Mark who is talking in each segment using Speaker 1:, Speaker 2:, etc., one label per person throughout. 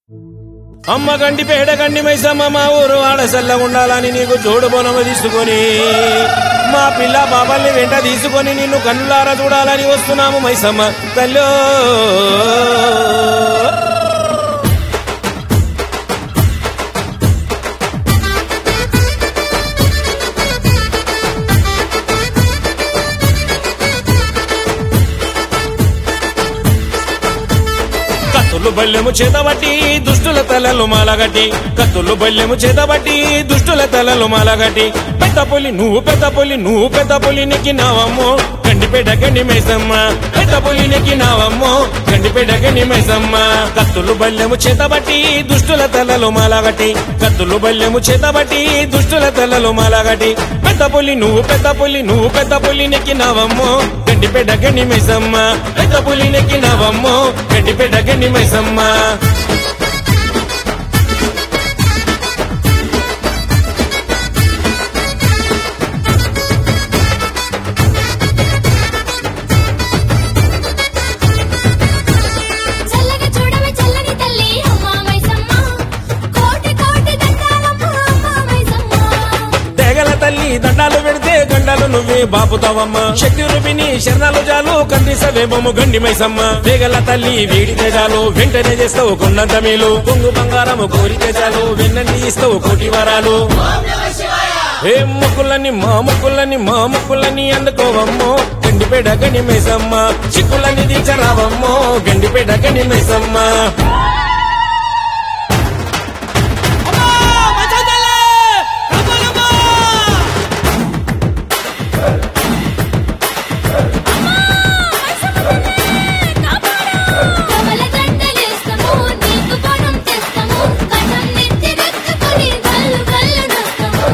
Speaker 1: అమ్మ గండి పేడ గండి మైసమ్మ మా ఊరు ఆడసల్ల ఉండాలని నీకు జోడు బొనమ తీసుకొని మా పిల్ల బాబాల్ని వెంట తీసుకొని నిన్ను కన్నులారా చూడాలని వస్తున్నాము మైసమ్మ తల్లో కత్తులు బల్లెము చేతబట్టి దుష్టుల తలలు మాలగట్టి కత్తులు బల్లెము చేతబట్టి దుష్టుల తలలు మాలగట్టి పెద్ద పులి నువ్వు పెద్ద పులి నువ్వు పెద్ద పులి నెక్కినావమ్మో గండిపేట గండి మైసమ్మ పెద్ద పులి నెక్కినావమ్మో గండిపేట గండి మైసమ్మ కత్తులు బల్లెము చేతబట్టి దుష్టుల తలలు మాలగట్టి కత్తులు బల్లెము చేతబట్టి దుష్టుల తలలు మాలగట్టి పెద్ద పులి నువ్వు పెద్ద పులి నువ్వు పెద్ద పులి నెక్కినావమ్మో గండిపేట గండి మైసమ్మ పెద్ద పులి నెక్కినావమ్మో గండిపేట గండి మైసమ్మ
Speaker 2: చల్లగా చూడవే చల్లని తల్లి అమ్మా మైసమ్మ కోటి కోటి దండాలమ్మ అమ్మా మైసమ్మ
Speaker 1: తెగల తల్లి దండాలు పెడితే గండాలు నువ్వే బాపుతావమ్మ శక్తి రూపిణి శరణాలు జాలు కందిసవేమము గండి మైసమ్మ తెగల తల్లి వీడితే చాలు వెంటనే చేస్తావు కొండంత మేలు కొంగు బంగారము కోరితే చాలు వెన్నండి ఇస్తావు కోటి వరాలు ఏ ముక్కులని మా ముక్కులని మా ముక్కులని అందుకోవమ్మో గండిపేట గని మైసమ్మ చిక్కులని దీచరావమ్మో గండిపేట గని మైసమ్మ
Speaker 2: కమల దండలేస్తాము నీకు పణం తెస్తాము కన్నం నెత్తి నెత్తుకొని గల్లు గల్లు నొస్తాము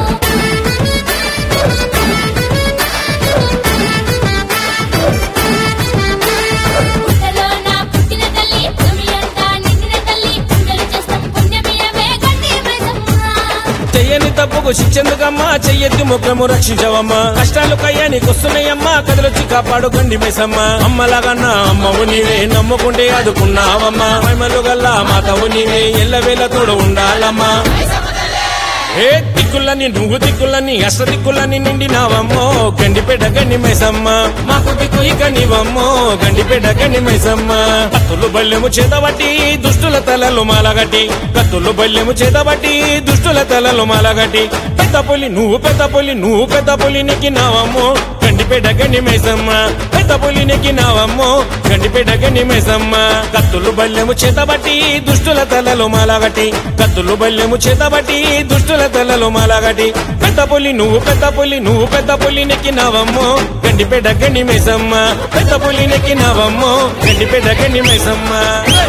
Speaker 2: పుట్టలో నా పుట్టిన తల్లి భూమి అంతా నిండిన తల్లి పూజలు చేస్తాం పుణ్యమయమే గండి మైసమ్మ
Speaker 1: చెయ్యని తప్పుకు శిక్షెందుకమ్మా చెయ్యెత్తి ముఖము రక్షించవమ్మా కష్టాలు కయ్యానికి వస్తున్నాయమ్మా కథలొచ్చి కాపాడు గండి మైసమ్మ అమ్మలాగన్నా అమ్మవు నీవే నమ్ముకుంటే అదుకున్నావమ్మా మహిమలు గల్లా మాతవు నీవే ఎల్లవేళ తోడు ఉండాలమ్మా ఏ దిక్కులని నువ్వు దిక్కులని అష్ట దిక్కులని నిండినావమ్మో గండిపేట గండి మైసమ్మ మాకు దిక్కు ఇక నీవమ్మో గండిపేట గండి మైసమ్మ కత్తులు బల్లెము చేతబట్టి దుష్టుల తలలు మాలగట్టి కత్తులు బల్లెము చేతబట్టి దుష్టుల తలలు మాలగట్టి పెద్ద పులి నువ్వు పెద్ద పులి నువ్వు పెద్ద పులి నెక్కినావమ్మో గండిపేట గండి మైసమ్మ పెద్ద పులి నెక్కినావమ్మో గండిపేట గండి మైసమ్మ కత్తులు బల్లెము చేతబట్టి దుష్టుల తలలు మాలగట్టి కత్తులు బల్లెము చేతబట్టి దుష్టుల తలలు మాలగట్టి పెద్ద పులి నువ్వు పెద్ద పులి నువ్వు పెద్ద పులి నెక్కినావమ్మో గండిపేట గండి మైసమ్మ పెద్ద పులి నెక్కినావమ్మో గండిపేట గండి మైసమ్మ